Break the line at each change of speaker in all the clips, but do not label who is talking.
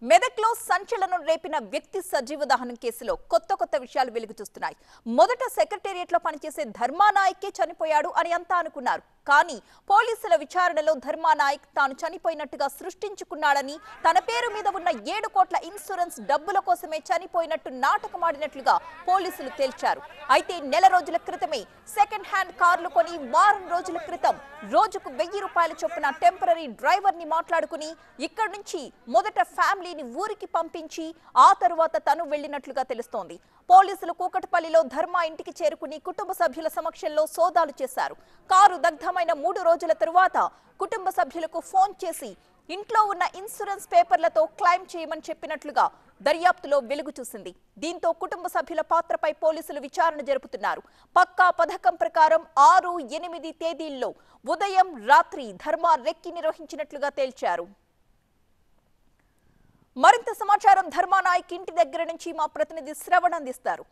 మెదక్లో సంచలనం రేపిన వ్యక్తి సజీవ దహనం కేసులో కొత్త కొత్త విషయాలు వెలుగు చూస్తున్నాయి మొదట సెక్రటేరియట్ లో పనిచేసే ధర్మానాయకే చనిపోయాడు అని అంతా అనుకున్నారు కానీ పోలీసుల విచారణలో ధర్మానాయక్ తాను చనిపోయినట్టుగా సృష్టించుకున్నాడని తన పేరు మీద ఉన్న ఏడు కోట్ల ఇన్సూరెన్స్ డబ్బుల కోసమే చనిపోయినట్టు నాటకమాడినట్లుగా పోలీసులు తేల్చారు అయితే నెల రోజుల క్రితమే సెకండ్ హ్యాండ్ కార్లు కొని వారం రోజుల క్రితం రోజుకు వెయ్యి రూపాయల చొప్పున టెంపరీ డ్రైవర్ ని మాట్లాడుకుని ఇక్కడి నుంచి మొదట ఫ్యామిలీని ఊరికి పంపించి ఆ తరువాత తను వెళ్లినట్లుగా తెలుస్తోంది పోలీసులు కూకట్పల్లిలో ధర్మ ఇంటికి చేరుకుని కుటుంబ సభ్యుల సమక్షంలో సోదాలు చేశారు కారు దగ్ధమైన మూడు రోజుల తరువాత కుటుంబ సభ్యులకు ఫోన్ చేసి ఇంట్లో ఉన్న ఇన్సూరెన్స్ పేపర్లతో క్లైమ్ చేయమని చెప్పినట్లుగా దర్యాప్తులో వెలుగు చూసింది దీంతో కుటుంబ సభ్యుల పాత్రపై పోలీసులు విచారణ జరుపుతున్నారు పక్కా పథకం ప్రకారం ఆరు ఎనిమిది తేదీల్లో ఉదయం రాత్రి ధర్మ రెక్కి నిర్వహించినట్లుగా తేల్చారు మరింత సమాచారం ధర్మానాయక్ ఇంటి దగ్గర నుంచి మా ప్రతినిధి శ్రవణ్ అందిస్తారు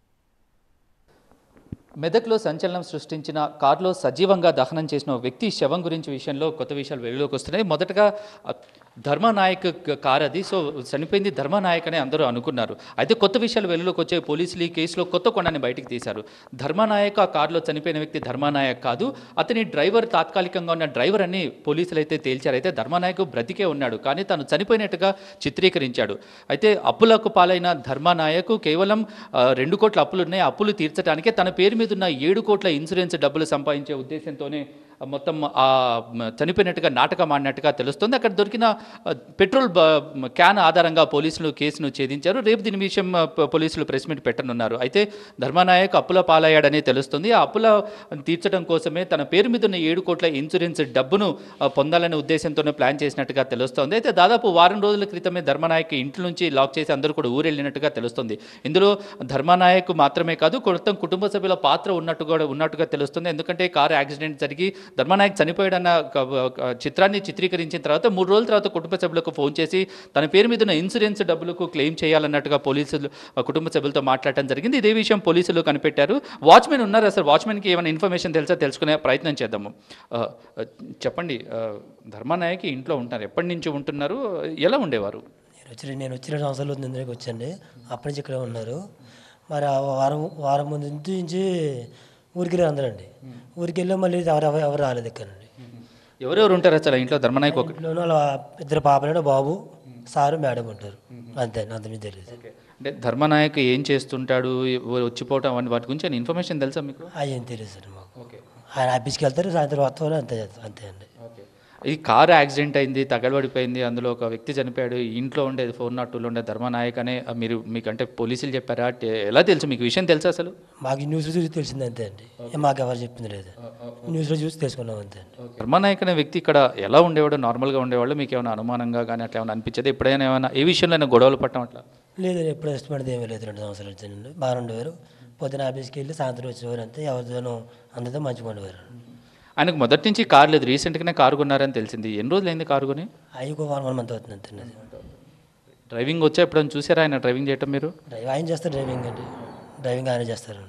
మెదక్లో సంచలనం సృష్టించిన కారులో సజీవంగా దహనం చేసిన ఓ వ్యక్తి శవం గురించి విషయంలో కొత్త విషయాలు వెలుగులోకి వస్తున్నాయి మొదటగా ఆ, ధర్మానాయక్ క- కారు అది సో చనిపోయింది ధర్మానాయక్ అని అందరూ అనుకున్నారు అయితే కొత్త విషయాలు వెలుగులోకి వచ్చే పోలీసులు ఈ కేసులో కొత్త కొండాన్ని బయటికి తీశారు ధర్మానాయక్ ఆ కారులో చనిపోయిన వ్యక్తి ధర్మానాయక్ కాదు అతని డ్రైవర్ తాత్కాలికంగా ఉన్న డ్రైవర్ అని పోలీసులు అయితే తేల్చారు అయితే ధర్మానాయక్ బ్రతికే ఉన్నాడు కానీ తను చనిపోయినట్టుగా చిత్రీకరించాడు అయితే అప్పులకు పాలైన ధర్మానాయక్ కేవలం ఆ, రెండు కోట్ల అప్పులు ఉన్నాయి అప్పులు తీర్చడానికే తన పేరు మీద ఉన్న ఏడు కోట్ల ఇన్సూరెన్స్ డబ్బులు సంపాదించే ఉద్దేశంతోనే ఆ, మొత్తం ఆ మ, చనిపోయినట్టుగా నాటకం ఆడినట్టుగా తెలుస్తుంది అక్కడ దొరికిన ఆ, పెట్రోల్ బ- మ, క్యాన్ ఆధారంగా పోలీసులు కేసును ఛేదించారు రేపు దీని విషయం ఆ, ప- పోలీసులు ప్రెస్ మీట్ పెట్టనున్నారు అయితే ధర్మానాయక్ అప్పుల పాలయ్యాడని తెలుస్తుంది ఆ అప్పుల తీర్చడం కోసమే తన పేరు మీద ఉన్న ఏడు కోట్ల ఇన్సూరెన్స్ డబ్బును ఆ, పొందాలనే ఉద్దేశంతోనే ప్లాన్ చేసినట్టుగా తెలుస్తోంది అయితే దాదాపు వారం రోజుల క్రితమే ధర్మానాయక్ ఇంటి నుంచి లాక్ చేసి అందరూ కూడా ఊరెళ్ళినట్టుగా తెలుస్తుంది ఇందులో ధర్మానాయక్ మాత్రమే కాదు మొత్తం కుటుంబ సభ్యుల పాత్ర ఉన్నట్టు కూడా ఉన్నట్టుగా తెలుస్తుంది ఎందుకంటే కారు యాక్సిడెంట్ జరిగి ధర్మానాయక్ చనిపోయాడన్న క- క- చిత్రాన్ని చిత్రీకరించిన తర్వాత మూడు రోజుల తర్వాత కుటుంబ సభ్యులకు ఫోన్ చేసి తన పేరు మీద ఉన్న ఇన్సూరెన్స్ డబ్బులకు క్లెయిమ్ చేయాలన్నట్టుగా పోలీసులు ఆ, కుటుంబ సభ్యులతో మాట్లాడటం జరిగింది ఇదే విషయం పోలీసులు కనిపెట్టారు వాచ్మెన్ ఉన్నారు అసలు వాచ్మెన్కి ఏమైనా ఇన్ఫర్మేషన్ తెలుసా తెలుసుకునే ప్రయత్నం చేద్దాము ఆ, ఆ, చెప్పండి ఆ, ధర్మానాయక్ ఇంట్లో ఉంటారు ఎప్పటి నుంచి ఉంటున్నారు ఎలా ఉండేవారు
నేను వచ్చి నేను వచ్చిన సంవత్సరాలు అవుతుంది ఇందులోకి వచ్చండి అప్పటి నుంచి ఇక్కడ ఉన్నారు మరి ఆ వారం వారం ముందు నుంచి ఊరికి వెళ్ళి అందరండి ఊరికి వెళ్ళి మళ్ళీ ఎవరు ఎవరు ఎవరు రాలేదు ఇక్కడ నుండి
ఎవరెవరు ఉంటారు అసలు ఇంట్లో ధర్మనాయక్ ఒక
ఇంట్లోనూ వాళ్ళ ఇద్దరు పాపలు బాబు సారు మేడం ఉంటారు అంతే అంత మీద తెలియదు
అంటే ధర్మనాయక్ ఏం చేస్తుంటాడు ఎవ- వచ్చిపోవటం అవన్నీ వాటి గురించి ఆయన ఇన్ఫర్మేషన్ తెలుసా మీకు
అవి ఏం తెలియదు సార్ మాకు
ఓకే
ఆయన ఆఫీస్కి వెళ్తారు సాయంత్రం వస్తారు అంతే చేస్తారు. అంతే అండి
ఓకే ఈ కారు యాక్సిడెంట్ అయింది తగలబడిపోయింది అందులో ఒక వ్యక్తి చనిపోయాడు ఈ ఇంట్లో ఉండేది ఫోర్ నాట్ టూలో ఉండే ధర్మనాయక్ అనే ఆ, మీరు మీకంటే పోలీసులు చెప్పారా టే- ఎలా తెలుసు మీకు విషయం తెలుసా అసలు
మాకు న్యూస్లో చూసి తెలిసింది అంతే అండి ఏ మాకు ఎవరు చెప్పింది లేదు న్యూస్లో చూసి తెలుసుకున్నాం అంతే అండి
ధర్మనాయక్ అనే వ్యక్తి ఇక్కడ ఎలా ఉండేవాడు నార్మల్గా ఉండేవాళ్ళు మీకు ఏమైనా అనుమానంగా కానీ అట్లా ఏమైనా అనిపించేది ఎప్పుడైనా ఏమైనా ఏ విషయంలో అయినా గొడవలు పట్టడం అట్లా
లేదండి ఎప్పుడు ఇష్టపడేది ఏమీ లేదు రెండు సంవత్సరాల నుంచి నుండి బాగా ఉండేవారు పొద్దున ఆఫీస్కి వెళ్ళి సాయంత్రం వచ్చేవారు అంతే ఎవరితోనూ అందరితో మంచిగా ఉండేవారు
ఆయనకు మొదటి నుంచి కారు లేదు రీసెంట్గానే కారు కొన్నారని తెలిసింది ఎన్ని రోజులు అయింది కారు కొని
అవి ఒక వన్ వన్ మంత్ అవుతుంది అంతే అది
డ్రైవింగ్ వచ్చా ఎప్పుడైనా చూసారా ఆయన డ్రైవింగ్ చేయటం మీరు
డ్రైవ్ ఆయన చేస్తారు డ్రైవింగ్ అండి డ్రైవింగ్ ఆయన చేస్తారండి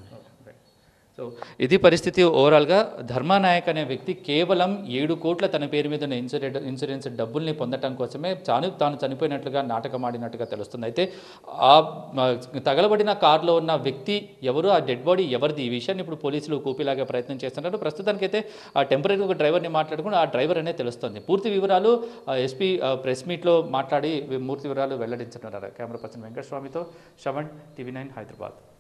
సో ఇది పరిస్థితి ఓవరాల్గా ధర్మానాయక్ అనే వ్యక్తి కేవలం ఏడు కోట్ల తన పేరు మీద ఉన్న ఇన్సూరెన్స్ ఇన్సూరెన్స్ డబ్బుల్ని పొందటం కోసమే తాను తాను చనిపోయినట్లుగా నాటకం ఆడినట్టుగా తెలుస్తుంది అయితే ఆ మ, తగలబడిన కారులో ఉన్న వ్యక్తి ఎవరు ఆ డెడ్ బాడీ ఎవరిది ఈ విషయాన్ని ఇప్పుడు పోలీసులు కూపిలాగే ప్రయత్నం చేస్తున్నారు ప్రస్తుతానికైతే ఆ టెంపరీ ఒక డ్రైవర్ని మాట్లాడుకుని ఆ డ్రైవర్ అనే తెలుస్తుంది పూర్తి వివరాలు ఎస్పీ ప్రెస్ మీట్లో మాట్లాడి పూర్తి వివరాలు వెల్లడించుతున్నారు కెమెరా పర్సన్ వెంకటస్వామితో శ్రవణ్ టీవీ నైన్ హైదరాబాద్